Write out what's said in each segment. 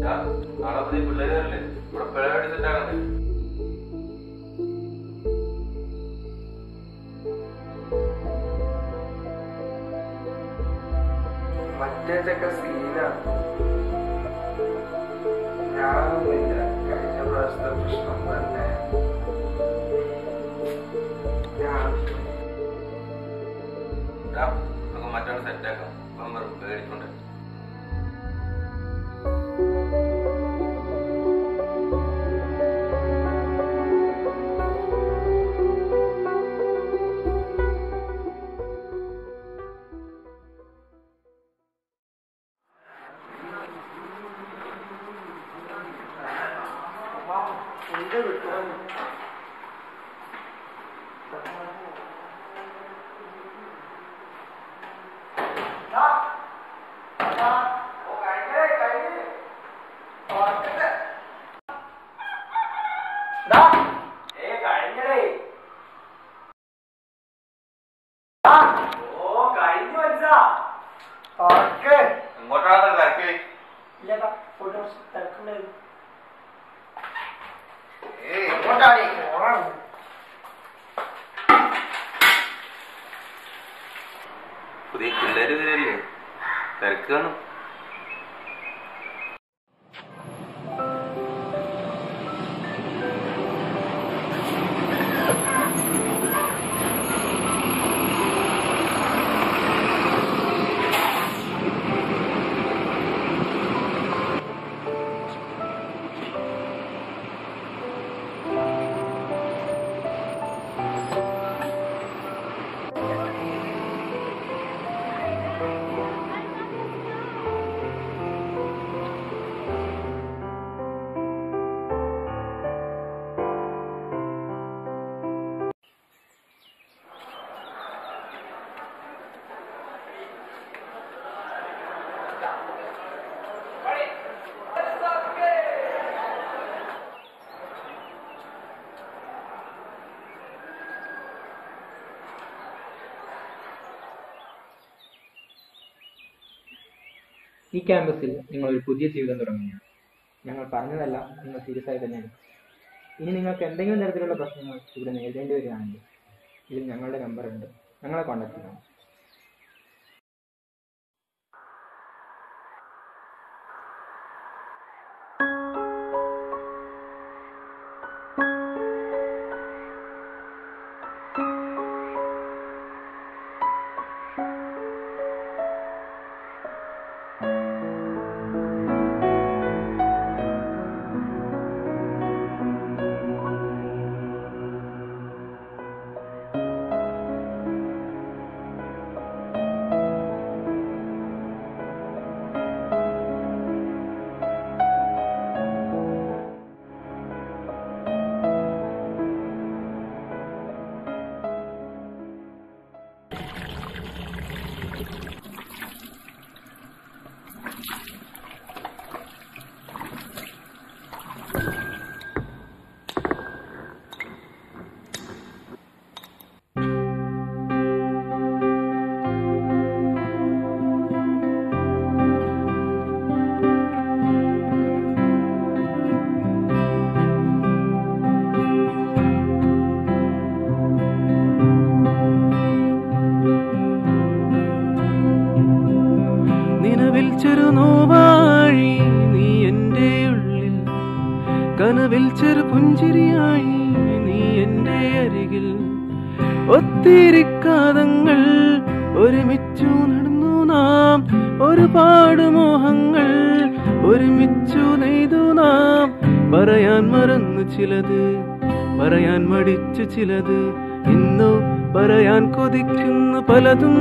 നാളെ പുതിയ പിള്ളേര് വരില്ലേ ഇവിടെ പരിപാടി സെറ്റാകണ്ടേ മറ്റേ ചെക്ക സീന ഞാനൊന്നുമില്ല കഴിഞ്ഞ പ്രാവശ്യത്തെ പ്രശ്നം തന്നെ ഞാൻ ടാ, നമുക്ക് മറ്റൊന്ന് സെറ്റാക്കാം ഇപ്പം വെറും പേടിക്കൊണ്ട് എന്റെ വിട്ടുപോയി എങ്ങോട്ടാണ് തിരക്ക് ഏയ് എങ്ങോട്ടാണ് പുതിയ പിള്ളേര് വരല്ലേ തിരക്ക് കാണും ഈ ക്യാമ്പസിൽ നിങ്ങൾ ഒരു പുതിയ ജീവിതം തുടങ്ങുകയാണ് ഞങ്ങൾ പറഞ്ഞതല്ല നിങ്ങൾ സീരിയസ് ആയി തന്നെയാണ് ഇനി നിങ്ങൾക്ക് എന്തെങ്കിലും തരത്തിലുള്ള പ്രശ്നങ്ങൾ ഇവിടെ നേരിടേണ്ടി വരികയാണെങ്കിൽ ഇതിൽ ഞങ്ങളുടെ നമ്പർ ഉണ്ട് ഞങ്ങളെ കോൺടാക്ട് ചെയ്യണം നിലവിൽ ചെറുനോവാഴി നീ എൻ്റെ ഉള്ളിൽ കനവിൽ ചെറു പുഞ്ചിരിയായി നീ എൻ്റെ അരികിൽ ഒത്തിരി കാതങ്ങൾ ഒരുമിച്ചു നടന്നു നാം ഒരുപാട് മോഹങ്ങൾ ഒരുമിച്ചു നെയ്തു നാം പറയാൻ മറന്നു ചിലത് പറയാൻ മടിച്ചു ചിലത് ഇന്നു പറയാൻ കൊതിക്കുന്നു പലതും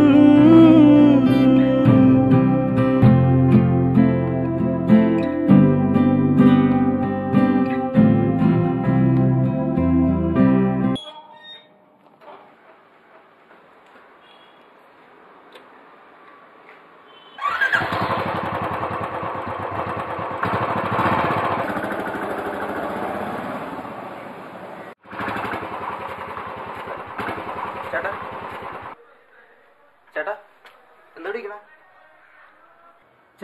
ചേട്ടാ ചേട്ടാ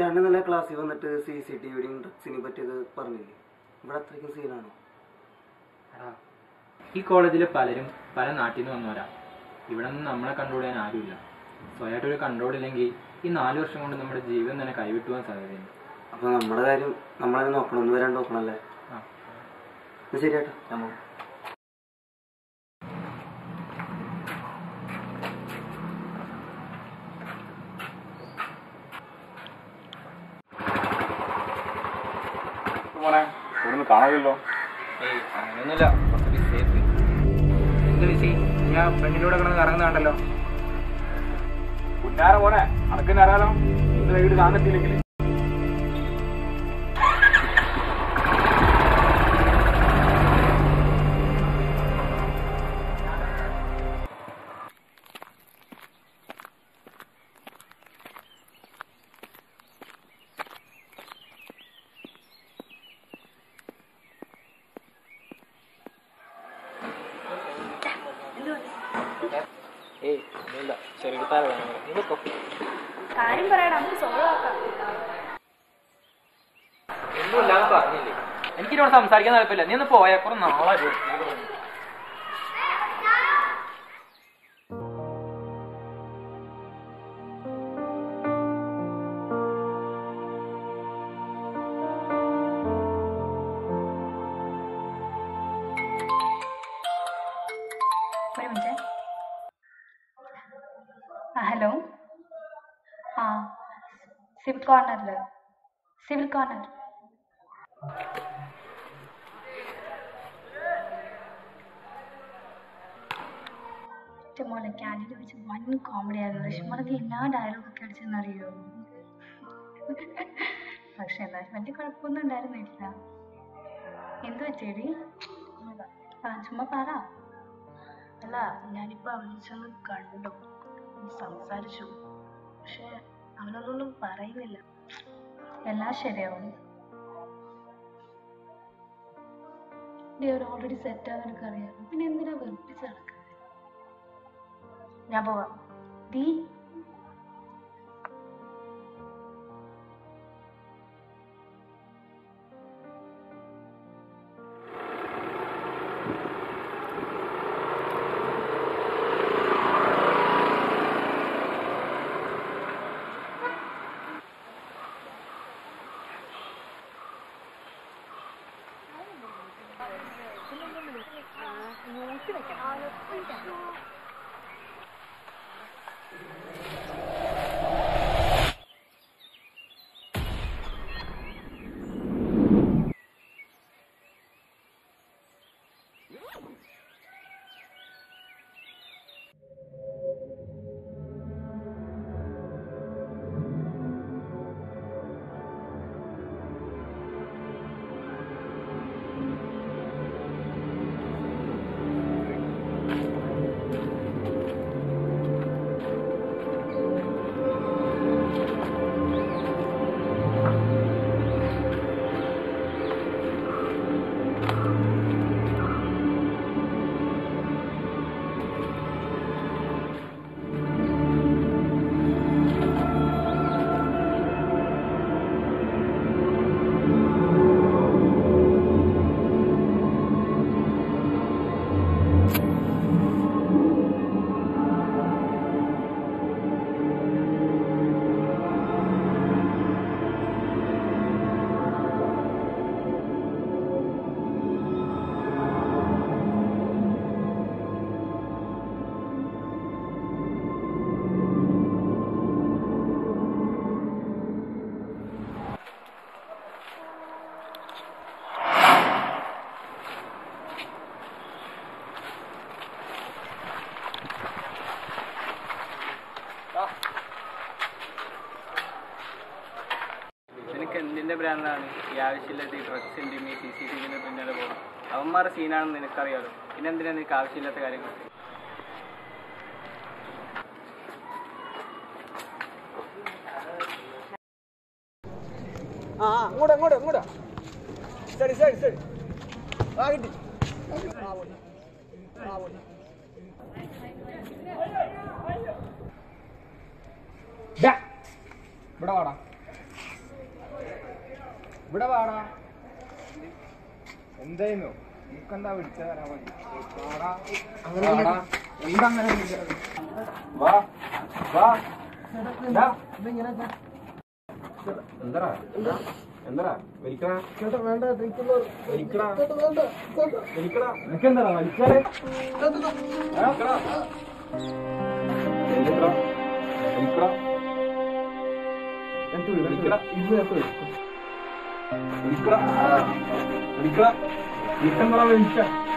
ചേട്ടൻ ഇന്നലെ ക്ലാസ്സിൽ വന്നിട്ട് സി സി ടി വിയുടെയും ഡ്രഗ്സിനെ പറ്റിയത് പറഞ്ഞില്ലേ ഇവിടെ അത്രയ്ക്കും സീനാണോ എടാ, ഈ കോളേജിലെ പലരും പല നാട്ടിൽ നിന്ന് വന്നവരാ ഇവിടെ നിന്ന് നമ്മളെ കൺട്രോൾ ചെയ്യാൻ ആരുമില്ല സ്വയമായിട്ടൊരു കൺട്രോൾ ഇല്ലെങ്കിൽ ഈ നാല് വർഷം കൊണ്ട് നമ്മുടെ ജീവിതം തന്നെ കൈവിട്ടു പോകാൻ സാധ്യതയുണ്ട് അപ്പൊ നമ്മുടെ കാര്യം നമ്മളതിനെ നോക്കണം ഒന്ന് വരാണ്ട് നോക്കണല്ലേ ആ ഇത് ശരിയാട്ടോ ഞാൻ പോകും മോനെ ഇവിടുന്ന് കാണാമല്ലോ ഏയ് അങ്ങനെയൊന്നുമില്ല കുറച്ച് ബിസി ആയിപ്പോയി എന്ത് ബിസി ഞാൻ പെണ്ണിലൂടെ കിടന്ന് കറങ്ങുന്നുണ്ടല്ലോ കുഞ്ഞാര മോനെ അനക്കിന്നെ അറിയാലോ ഇന്ന് വീട് കാണത്തില്ലെങ്കിൽ ഏയ് ഒന്നുമില്ല ചെറുതാര ഇതൊക്കെ കാര്യം പറയടാ നമുക്ക് സോൾവ് ആക്കാം ഒന്നുമില്ലാന്ന് പറഞ്ഞില്ലേ എനിക്കിനോട് സംസാരിക്കാൻ താല്പര്യമില്ല നീ ഒന്ന് പോയാ കുറെ നാളെ ഒരു മിനിറ്റ് ആ ഹലോ ആ സിവിൽ കോർണറിൽ സിവിൽ കോർണർ മോളെ ക്യാൻറ്റീനിൽ വെച്ച് വൻ കോമഡി ആയിരുന്നു ഋഷിമോളൊക്കെ എല്ലാ ഡയലോഗൊക്കെ അടിച്ചെന്നറിയോ പക്ഷെ എന്നാലും വലിയ കുഴപ്പമൊന്നും ഉണ്ടായിരുന്നില്ല എന്ത് പറ്റിയടി ആ ചുമ്മാ പറ അല്ല ഞാനിപ്പോ അവനെ ചെന്ന് കണ്ടു സംസാരിച്ചു പക്ഷെ അവനൊന്നും പറയുന്നില്ല എല്ലാം ശരിയാവും ഓൾറെഡി സെറ്റ് ആവാൻ എനിക്ക് അറിയാം പിന്നെ എന്തിനാ വെറുപ്പിച്ച് നടക്കുന്നത് ഞാൻ പോവാം ഡീ നിനക്ക് എന്തിന്റെ ബ്രാൻഡാണ് ഈ ആവശ്യമില്ലാത്ത ഈ ഡ്രഗ്സിന്റെയും ഈ സി സി ടി വിന്റെ പിന്നാലെ പോകും അവന്മാരുടെ സീനാണെന്ന് നിനക്കറിയാലോ പിന്നെ എന്തിനാ നിനക്ക് ആവശ്യമില്ലാത്ത കാര്യങ്ങൾ ആ അങ്ങോട്ട് അങ്ങോട്ട് അങ്ങോട്ട് ശരി ശരി ശരി ആ കിട്ടി ഇവിടെ വാടാ ഇവിടെ വാടാ എന്തായിരുന്നു നിനക്കെന്താ വിളിച്ചത് തരാൻ മതി വാടാ വാടാ എന്താ അങ്ങനെ വിളിച്ചത്? വാ വാ എന്താ എന്താ എന്താ വലിക്കണ വലിക്കണ വലിക്കണ നിനക്കെന്താ വലിച്ചാലേ വലിക്കണ വലിക്കണ വലിക്കണ എന്ത് വലിക്കണ ഇത് എന്ത് വലിക്കണ വലിക്കണ വലിക്കണ വലിക്കണ